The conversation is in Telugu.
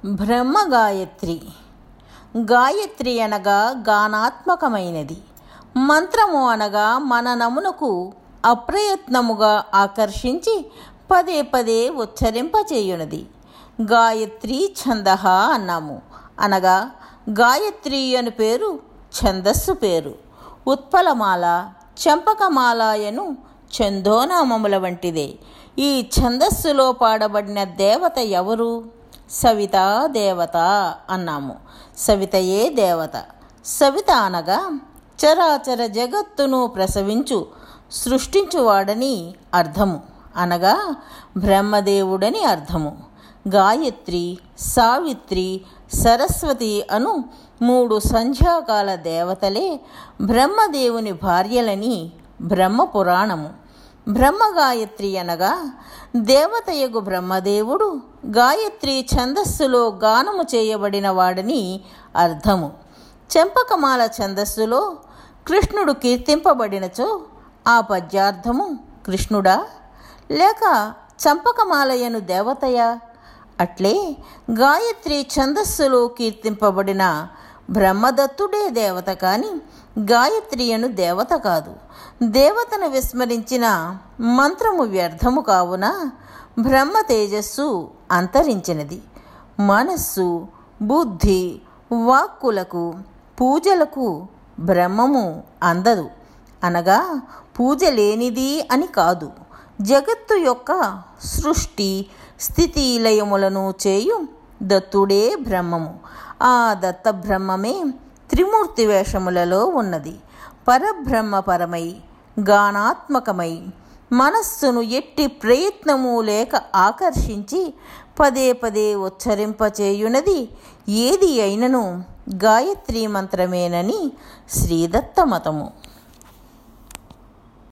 బ్రహ్మ గాయత్రి గాయత్రి అనగా గానాత్మకమైనది మంత్రము అనగా మననమునకు అప్రయత్నముగా ఆకర్షించి పదే పదే ఉచ్చరింపచేయునది గాయత్రి ఛంద అన్నాము అనగా గాయత్రి అని పేరు ఛందస్సు పేరు ఉత్పలమాల చంపకమాలాయను ఛందోనామముల వంటిదే ఈ ఛందస్సులో పాడబడిన దేవత ఎవరు సవిత దేవత అన్నాము సవితయే దేవత సవిత అనగా చరాచర జగత్తును ప్రసవించు సృష్టించువాడని అర్థము అనగా బ్రహ్మదేవుడని అర్థము గాయత్రి సావిత్రి సరస్వతి అను మూడు సంధ్యాకాల దేవతలే బ్రహ్మదేవుని భార్యలని బ్రహ్మపురాణము బ్రహ్మగాయత్రి అనగా దేవతయగు బ్రహ్మదేవుడు గాయత్రి ఛందస్సులో గానము చేయబడిన వాడని అర్థము చెంపకమాల ఛందస్సులో కృష్ణుడు కీర్తింపబడినచో ఆ పద్యార్థము కృష్ణుడా లేక చంపకమాలయను దేవతయా అట్లే గాయత్రి ఛందస్సులో కీర్తింపబడిన బ్రహ్మదత్తుడే దేవత కాని గాయత్రియను దేవత కాదు దేవతను విస్మరించిన మంత్రము వ్యర్థము కావున బ్రహ్మ తేజస్సు అంతరించినది మనస్సు బుద్ధి వాక్కులకు పూజలకు బ్రహ్మము అందదు అనగా పూజ లేనిది అని కాదు జగత్తు యొక్క సృష్టి స్థితి లయములను చేయు దత్తుడే బ్రహ్మము ఆ దత్త బ్రహ్మమే త్రిమూర్తి వేషములలో ఉన్నది పరబ్రహ్మ పరమై గానాత్మకమై మనస్సును ఎట్టి ప్రయత్నము లేక ఆకర్షించి పదే పదే ఉచ్చరింపచేయునది ఏది అయినను గాయత్రీ మంత్రమేనని శ్రీదత్త మతము